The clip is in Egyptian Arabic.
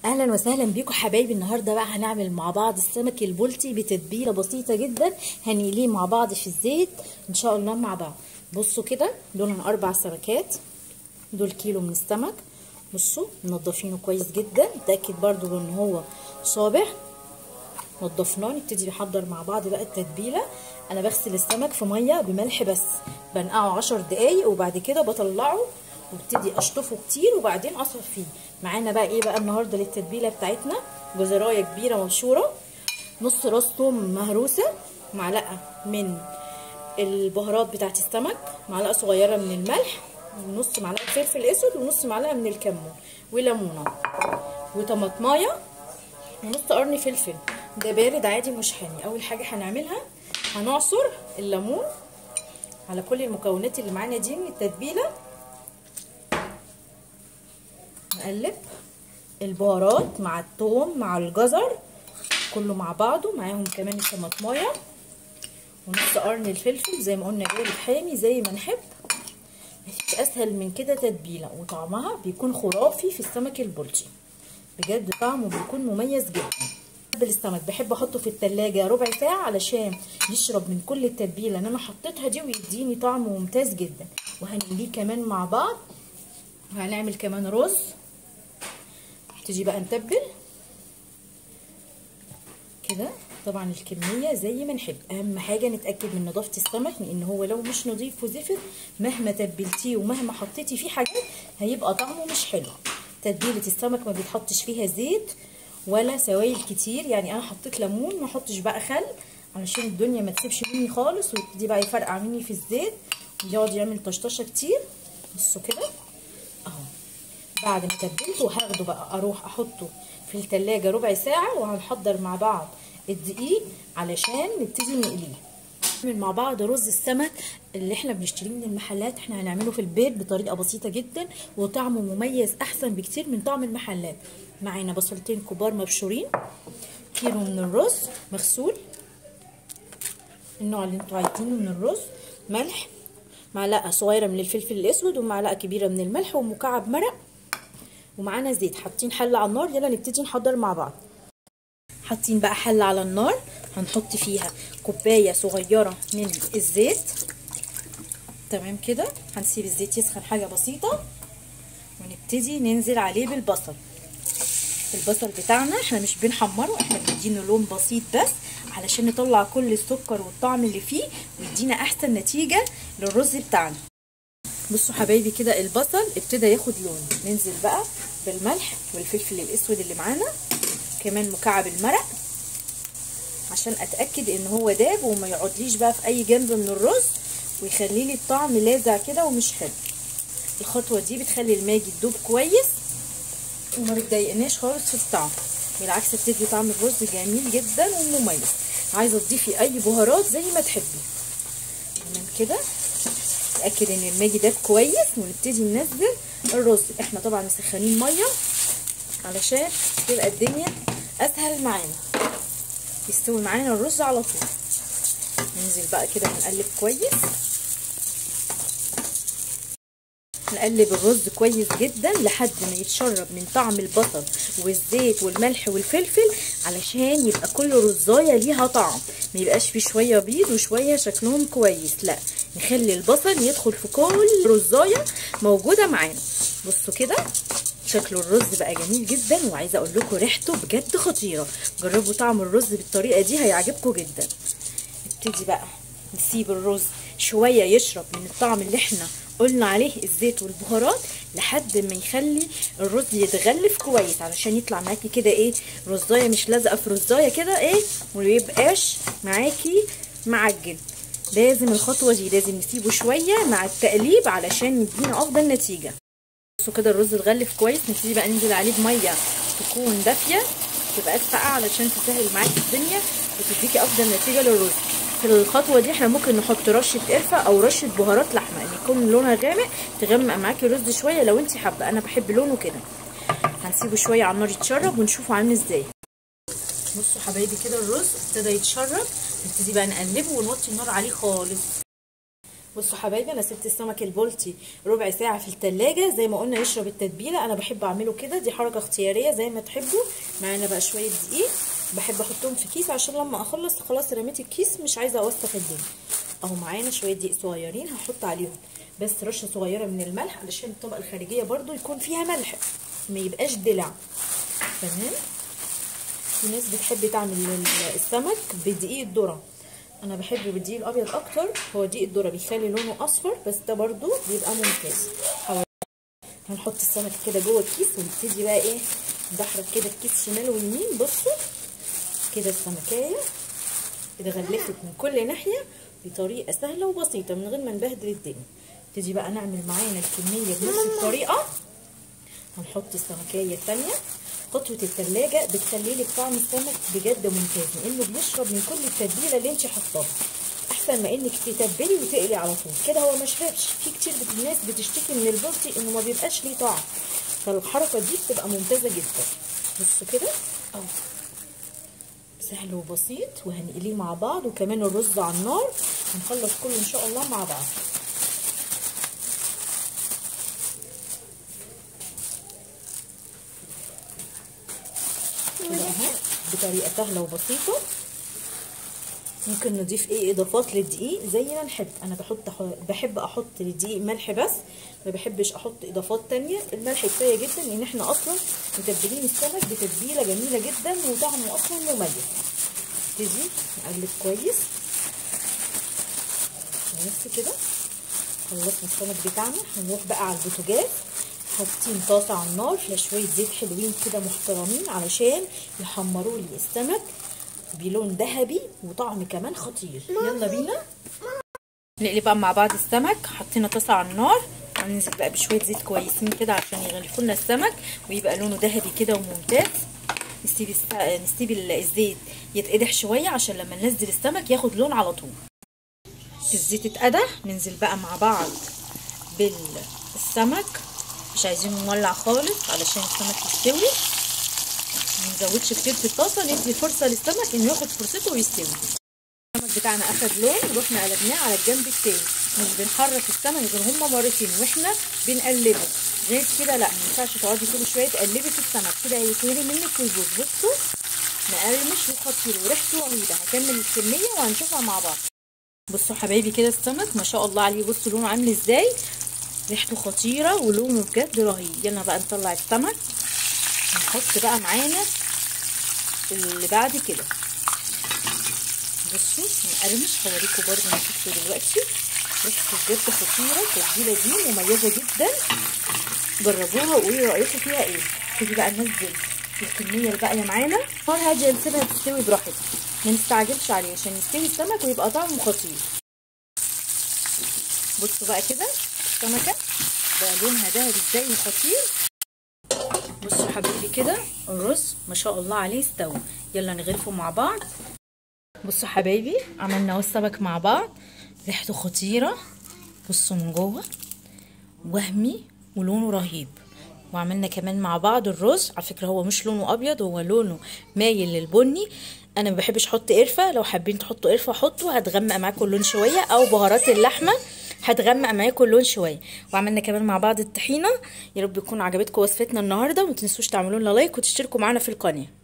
اهلا وسهلا بيكم حبايبي النهارده بقى هنعمل مع بعض السمك البلطي بتتبيله بسيطه جدا هنقليه مع بعض في الزيت ان شاء الله مع بعض بصوا كده دول اربع سمكات دول كيلو من السمك بصوا منضفينه كويس جدا اتاكد برضو ان هو صابح نضفناه نبتدي نحضر مع بعض بقى التتبيله انا بغسل السمك في ميه بملح بس بنقعه عشر دقايق وبعد كده بطلعه وابتدي اشطفه كتير وبعدين اصفيه معانا بقى ايه بقى النهارده للتتبيله بتاعتنا جزرايه كبيره مبشوره نص راس توم مهروسه معلقه من البهارات بتاعت السمك معلقه صغيره من الملح ونص معلقه فلفل اسود ونص معلقه من الكمون وليمونه وطماطمايه ونص قرن فلفل ده بارد عادي مش حامي اول حاجه هنعملها هنعصر الليمون على كل المكونات اللي معانا دي من التتبيله نقلب البهارات مع الثوم مع الجزر كله مع بعضه معاهم كمان الطماطمايه ونص قرن الفلفل زي ما قلنا بارد حامي زي ما نحب مفيش اسهل من كده تتبيله وطعمها بيكون خرافي في السمك البلطي بجد طعمه بيكون مميز جدا بحب السمك بحب احطه في التلاجة ربع ساعة علشان يشرب من كل التتبيلة اللي انا حطيتها دي ويديني طعم ممتاز جدا وهنقليه كمان مع بعض وهنعمل كمان رز تيجي بقى نتبل كده طبعا الكميه زي ما نحب اهم حاجه نتاكد من نظافه السمك لان هو لو مش نظيف وزفر مهما تبلتيه ومهما حطيتي فيه حاجات هيبقى طعمه مش حلو تتبيله السمك ما بيتحطش فيها زيت ولا سوائل كتير يعني انا حطيت ليمون ما احطش بقى خل علشان الدنيا ما تسيبش مني خالص ويبتدي بقى يفرقع مني في الزيت ويقعد يعمل طشطشه كتير بصوا كده اهو بعد ما تبلته هاخده بقى اروح احطه في التلاجة ربع ساعة وهنحضر مع بعض الدقيق علشان نبتدي نقليه نعمل مع بعض رز السمك اللي احنا بنشتريه من المحلات احنا هنعمله في البيت بطريقة بسيطة جدا وطعمه مميز احسن بكتير من طعم المحلات معانا بصلتين كبار مبشورين كيلو من الرز مغسول النوع اللي انتوا عايزينه من الرز ملح معلقة صغيرة من الفلفل الاسود ومعلقة كبيرة من الملح ومكعب مرق ومعانا زيت حاطين حله على النار يلا نبتدي نحضر مع بعض حاطين بقى حله على النار هنحط فيها كوبايه صغيره من الزيت تمام كده هنسيب الزيت يسخن حاجه بسيطه ونبتدي ننزل عليه بالبصل البصل بتاعنا احنا مش بنحمره احنا بندينه لون بسيط بس علشان نطلع كل السكر والطعم اللي فيه ويدينا احسن نتيجه للرز بتاعنا بصوا حبايبي كده البصل ابتدى ياخد لون ننزل بقى بالملح والفلفل الاسود اللي معانا كمان مكعب المرق عشان اتاكد ان هو داب وما يقعدليش بقى في اي جنب من الرز ويخلي لي الطعم لاذع كده ومش حلو الخطوه دي بتخلي الماجي تدوب كويس وما بتضايقناش خالص في الطعم بالعكس بتدي طعم الرز جميل جدا ومميز عايزه تضيفي اي بهارات زي ما تحبي تمام كده نتاكد ان الماجي داب كويس ونبتدي ننزل الرز احنا طبعا مسخنين ميه علشان تبقى الدنيا اسهل معانا يستوي معانا الرز على طول ننزل بقى كده ونقلب كويس نقلب الرز كويس جدا لحد ما يتشرب من طعم البصل والزيت والملح والفلفل علشان يبقى كل رزايه ليها طعم ما يبقاش فيه شويه بيض وشويه شكلهم كويس لا نخلي البصل يدخل في كل رزايه موجوده معانا بصوا كده شكل الرز بقى جميل جدا وعايزه اقول لكم ريحته بجد خطيره جربوا طعم الرز بالطريقه دي هيعجبكم جدا نبتدي بقى نسيب الرز شويه يشرب من الطعم اللي احنا قلنا عليه الزيت والبهارات لحد ما يخلي الرز يتغلف كويس علشان يطلع معاكي كده ايه رزايه مش لازقه في رزايه كده ايه وميبقاش معاكي معجن لازم الخطوه دي لازم نسيبه شويه مع التقليب علشان يدينا افضل نتيجه بصوا كده الرز اتغلف كويس نبتدي بقى ننزل عليه بميه تكون دافيه تبقى ساقعه علشان تسهل معاكي الدنيا وتديكي افضل نتيجه للرز في الخطوه دي احنا ممكن نحط رشه قرفه او رشه بهارات لحمه ان يكون لونها غامق تغمق معاكي الرز شويه لو انت حابه انا بحب لونه كده هنسيبه شويه على النار يتشرب ونشوفه عامل ازاي بصوا حبايبي كده الرز ابتدى يتشرب نبتدي بقى نقلبه ونوطي النار عليه خالص بصوا حبايبي انا سبت السمك البلطي ربع ساعه في التلاجة زي ما قلنا يشرب التتبيله انا بحب اعمله كده دي حركه اختياريه زي ما تحبوا معانا بقى شويه دقيق بحب احطهم في كيس عشان لما اخلص خلاص رميت الكيس مش عايزه اوسخ الدنيا اهو معانا شويه دقيق صغيرين هحط عليهم بس رشه صغيره من الملح علشان الطبقه الخارجيه برده يكون فيها ملح ما يبقاش دلع تمام في ناس بتحب تعمل السمك بدقيق الذره انا بحب بالدقيق الابيض اكتر هو دقيق الذره بيخلي لونه اصفر بس ده برده بيبقى ممتاز هنحط السمك كده جوه الكيس ونبتدي بقى ايه ندحرج كده الكيس شمال ويمين بصوا كده السمكايه اتغلفت من كل ناحيه بطريقه سهله وبسيطه من غير ما نبهدل الدنيا نبتدي بقى نعمل معانا الكميه بنفس الطريقه هنحط السمكايه الثانيه خطوه التلاجة بتخلي لك طعم السمك بجد ممتاز لانه بيشرب من كل التتبيله اللي انت حطاها احسن ما انك تتبلي وتقلي على طول كده هو ما شربش في كتير الناس بتشتكي من البلطي انه ما بيبقاش ليه طعم فالحركه دي بتبقى ممتازه جدا بصوا كده اهو سهل وبسيط وهنقليه مع بعض وكمان الرز على النار هنخلص كله ان شاء الله مع بعض كده اهو بطريقه سهله وبسيطه ممكن نضيف ايه اضافات للدقيق زي ما نحب انا بحط بحب احط للدقيق ملح بس ما بحبش احط اضافات تانية الملح كفايه جدا لان احنا اصلا متبلين السمك بتتبيله جميله جدا وطعمه اصلا مميز نبتدي نقلب كويس بس كده خلصنا السمك بتاعنا هنروح بقى على البوتاجاز حاطين طاسه على النار فيها شويه زيت حلوين كده محترمين علشان يحمروا لي السمك بلون ذهبي وطعم كمان خطير يلا بينا نقلب بقى مع بعض السمك حطينا طاسه على النار هننزل بقى بشويه زيت كويسين كده عشان يغلفوا لنا السمك ويبقى لونه ذهبي كده وممتاز نسيب الس... نسيب الزيت يتقدح شويه عشان لما ننزل السمك ياخد لون على طول الزيت اتقدح ننزل بقى مع بعض بالسمك مش عايزينه مولع خالص علشان السمك يستوي ما نزودش كتير في الطاسه ندي فرصه للسمك انه ياخد فرصته ويستوي السمك بتاعنا اخد لون رحنا قلبناه على الجنب التاني مش بنحرك السمك غير هما مرتين واحنا بنقلبه غير كده لا ما ينفعش تقعدي كل شويه تقلبي في السمك كده هيتهري منك ويبوظ بصوا مقرمش وخطير وريحته رهيبه هكمل الكميه وهنشوفها مع بعض بصوا حبايبي كده السمك ما شاء الله عليه بصوا لونه عامل ازاي ريحته خطيره ولونه بجد رهيب يلا بقى نطلع السمك نحط بقى معانا اللي بعد كده بصوا مقرمش هوريكم برده نشوفه دلوقتي ريحته بجد خطيره التتبيله دي مميزه جدا جربوها وقولي رايكم فيها ايه تيجي بقى ننزل الكميه الباقيه معانا نار هاديه نسيبها تستوي براحتها ما نستعجلش عليه عشان يستوي السمك ويبقى طعمه خطير بصوا بقى كده السمكه بقى لونها ذهبي ازاي وخطير بصوا حبيبي كده الرز ما شاء الله عليه استوى يلا نغرفه مع بعض بصوا حبايبي عملنا السمك مع بعض ريحته خطيره بصوا من جوه وهمي ولونه رهيب وعملنا كمان مع بعض الرز على فكره هو مش لونه ابيض هو لونه مايل للبني انا ما بحبش احط قرفه لو حابين تحطوا قرفه حطوا هتغمق معاكم اللون شويه او بهارات اللحمه هتغمق معاكم اللون شويه وعملنا كمان مع بعض الطحينه يا رب يكون عجبتكم وصفتنا النهارده وما تنسوش تعملوا لنا لايك وتشتركوا معانا في القناه